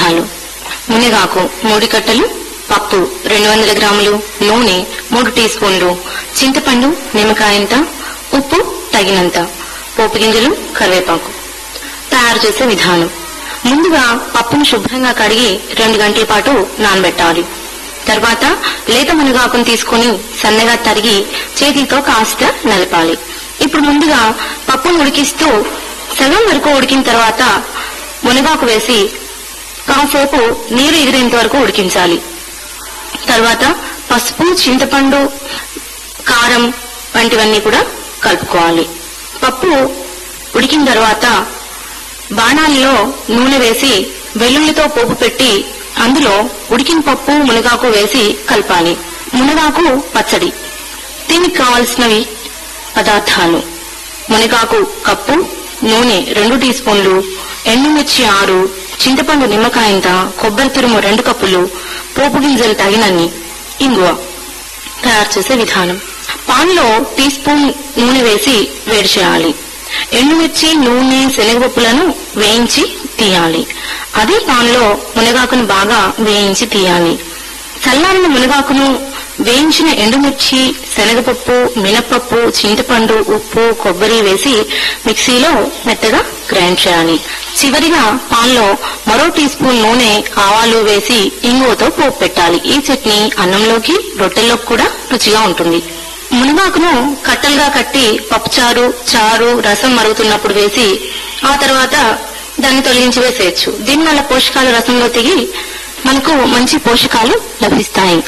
పదార్థాలు మునిగాకు మూడు కట్టలు పప్పు రెండు వందల గ్రాములు నూనె మూడు టీ స్పూన్లు చింతపండు నిమ్మకాయంత ఉప్పు తగినంత పోపు గింజలు కరివేపాకు తయారు చేసే విధానం ముందుగా పప్పును శుభ్రంగా కడిగి రెండు గంటల పాటు నానబెట్టాలి తర్వాత లేత మునగాకును తీసుకుని సన్నగా తరిగి చేతితో కాస్త నలపాలి ఇప్పుడు ముందుగా పప్పును ఉడికిస్తూ సగం వరకు ఉడికిన తర్వాత మునగాకు వేసి కాసేపు నీరు ఎగిరేంత వరకు ఉడికించాలి తర్వాత పసుపు చింతపండు కారం వంటివన్నీ కూడా కలుపుకోవాలి పప్పు ఉడికిన తర్వాత బాణాలలో నూనె వేసి వెల్లుల్లితో పోపు పెట్టి అందులో ఉడికిన పప్పు మునగాకు వేసి కలపాలి మునగాకు పచ్చడి దీనికి కావలసినవి పదార్థాలు మునగాకు కప్పు నూనె రెండు టీ స్పూన్లు ఎండుమిర్చి ఆరు చింతపండు నిమ్మకాయంత కొబ్బరి తురుము రెండు కప్పులు పోపు గింజలు తగినన్ని ఇంగువ తయారు చేసే విధానం పాన్లో టీ స్పూన్ నూనె వేసి వేడి చేయాలి ఎండుమిర్చి నూనె శనగపప్పులను వేయించి తీయాలి అదే పాన్లో మునగాకును బాగా వేయించి తీయాలి చల్లారిన మునగాకును వేయించిన ఎండుమిర్చి శనగపప్పు మినపప్పు చింతపండు ఉప్పు కొబ్బరి వేసి మిక్సీలో మెత్తగా గ్రైండ్ చేయాలి చివరిగా పాన్లో మరో టీ స్పూన్ నూనె ఆవాలు వేసి ఇంగువతో పోపు పెట్టాలి ఈ చట్నీ అన్నంలోకి రొట్టెల్లోకి కూడా రుచిగా ఉంటుంది మునగాకును కట్టలుగా కట్టి పప్పుచారు చారు రసం మరుగుతున్నప్పుడు వేసి ఆ తర్వాత దాన్ని తొలగించి వేసేయచ్చు దీనివల్ల పోషకాలు రసంలో తిగి మనకు మంచి పోషకాలు లభిస్తాయి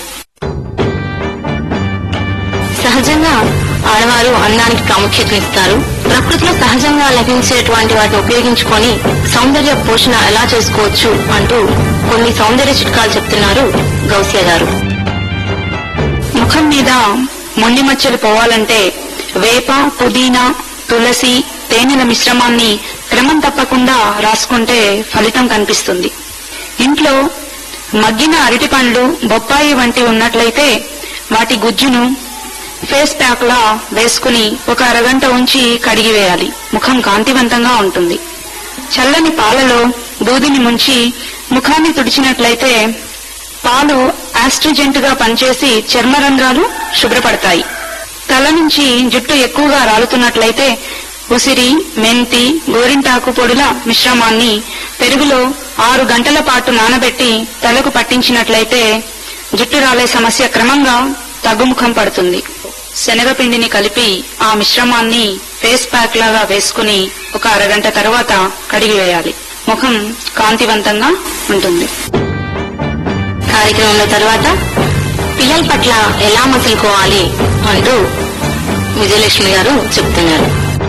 సహజంగా ఆడవారు అందానికి ప్రాముఖ్యతనిస్తారు ప్రకృతిలో సహజంగా లభించేటువంటి వాటిని ఉపయోగించుకొని సౌందర్య పోషణ ఎలా చేసుకోవచ్చు అంటూ కొన్ని సౌందర్య చిట్కాలు చెప్తున్నారు గౌసియా గారు ముఖం మీద మొండి మచ్చలు పోవాలంటే వేప పుదీనా తులసి తేనెల మిశ్రమాన్ని క్రమం తప్పకుండా రాసుకుంటే ఫలితం కనిపిస్తుంది ఇంట్లో మగ్గిన అరటి పండ్లు బొప్పాయి వంటి ఉన్నట్లయితే వాటి గుజ్జును ఫేస్ ప్యాక్ లా వేసుకుని ఒక అరగంట ఉంచి కడిగివేయాలి ముఖం కాంతివంతంగా ఉంటుంది చల్లని పాలలో దూదిని ముంచి ముఖాన్ని తుడిచినట్లయితే పాలు ఆస్ట్రిజెంట్ గా పనిచేసి చర్మ రంధ్రాలు శుభ్రపడతాయి తల నుంచి జుట్టు ఎక్కువగా రాలుతున్నట్లయితే ఉసిరి మెంతి గోరింటాకు పొడుల మిశ్రమాన్ని పెరుగులో ఆరు గంటల పాటు నానబెట్టి తలకు పట్టించినట్లయితే జుట్టు రాలే సమస్య క్రమంగా తగ్గుముఖం పడుతుంది శనగపిండిని కలిపి ఆ మిశ్రమాన్ని ఫేస్ ప్యాక్ లాగా వేసుకుని ఒక అరగంట తర్వాత కడిగివేయాలి ముఖం కాంతివంతంగా ఉంటుంది కార్యక్రమంలో తర్వాత పిల్లల పట్ల ఎలా మసులుకోవాలి అంటూ విజయలక్ష్మి గారు చెప్తున్నారు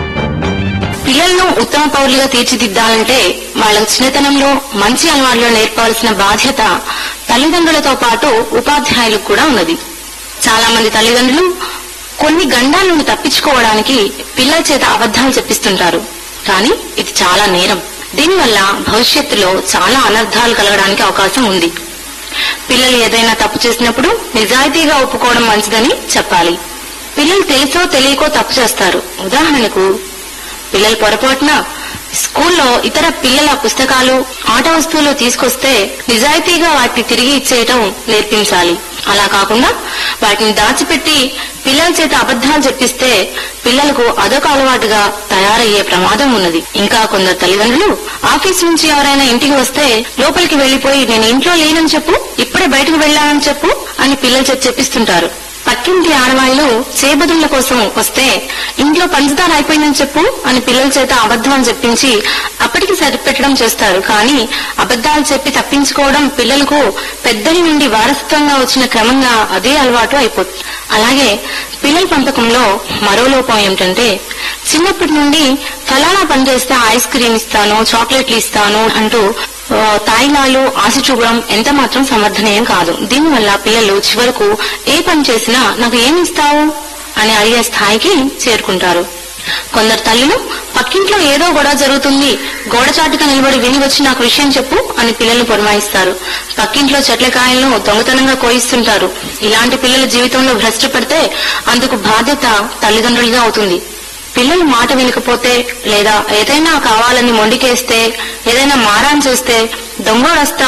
పిల్లలను ఉత్తమ పౌరులుగా తీర్చిదిద్దాలంటే వాళ్ళ చిన్నతనంలో మంచి అలవాట్లు నేర్పవలసిన బాధ్యత తల్లిదండ్రులతో పాటు ఉపాధ్యాయులకు కూడా ఉన్నది చాలా మంది తల్లిదండ్రులు కొన్ని గండాలను తప్పించుకోవడానికి పిల్లల చేత అబద్ధాలు చెప్పిస్తుంటారు కానీ ఇది చాలా నేరం దీనివల్ల భవిష్యత్తులో చాలా అనర్థాలు కలగడానికి అవకాశం ఉంది పిల్లలు ఏదైనా తప్పు చేసినప్పుడు నిజాయితీగా ఒప్పుకోవడం మంచిదని చెప్పాలి పిల్లలు తెలుసో తెలియకో తప్పు చేస్తారు ఉదాహరణకు పిల్లలు పొరపాటున స్కూల్లో ఇతర పిల్లల పుస్తకాలు ఆట వస్తువులు తీసుకొస్తే నిజాయితీగా వాటిని తిరిగి ఇచ్చేయటం నేర్పించాలి అలా కాకుండా వాటిని దాచిపెట్టి పిల్లల చేత అబద్ధాలు చెప్పిస్తే పిల్లలకు అదొక అలవాటుగా తయారయ్యే ప్రమాదం ఉన్నది ఇంకా కొందరు తల్లిదండ్రులు ఆఫీస్ నుంచి ఎవరైనా ఇంటికి వస్తే లోపలికి వెళ్లిపోయి నేను ఇంట్లో లేనని చెప్పు ఇప్పుడే బయటకు వెళ్ళానని చెప్పు అని పిల్లలు చేత చెప్పిస్తుంటారు పక్కింటి ఆడవాళ్లు చేబదుళ్ల కోసం వస్తే ఇంట్లో పంచదార అయిపోయిందని చెప్పు అని పిల్లల చేత అబద్ధాలు చెప్పించి అప్పటికి సరిపెట్టడం చేస్తారు కానీ అబద్ధాలు చెప్పి తప్పించుకోవడం పిల్లలకు పెద్దరి నుండి వారసత్వంగా వచ్చిన క్రమంగా అదే అలవాటు అయిపోతుంది అలాగే పిల్లల పెంపకంలో మరో లోపం ఏమిటంటే చిన్నప్పటి నుండి ఫలానా పని చేస్తే ఐస్ క్రీమ్ ఇస్తాను చాక్లెట్లు ఇస్తాను అంటూ ఆ, తాయిలాలు ఆశ చూపడం ఎంత మాత్రం సమర్థనీయం కాదు దీనివల్ల పిల్లలు చివరకు ఏ పని చేసినా నాకు ఏమి ఇస్తావు అని అడిగే స్థాయికి చేరుకుంటారు కొందరు తల్లులు పక్కింట్లో ఏదో గొడవ జరుగుతుంది గోడ చాటుగా నిలబడి విని వచ్చి నాకు విషయం చెప్పు అని పిల్లల్ని పురమాయిస్తారు పక్కింట్లో చెట్ల కాయలను దొంగతనంగా కోయిస్తుంటారు ఇలాంటి పిల్లల జీవితంలో భ్రష్టు పడితే అందుకు బాధ్యత తల్లిదండ్రులుగా అవుతుంది పిల్లలు మాట వినకపోతే లేదా ఏదైనా కావాలని మొండికేస్తే ఏదైనా మారాన్ చేస్తే దొంగ వస్తా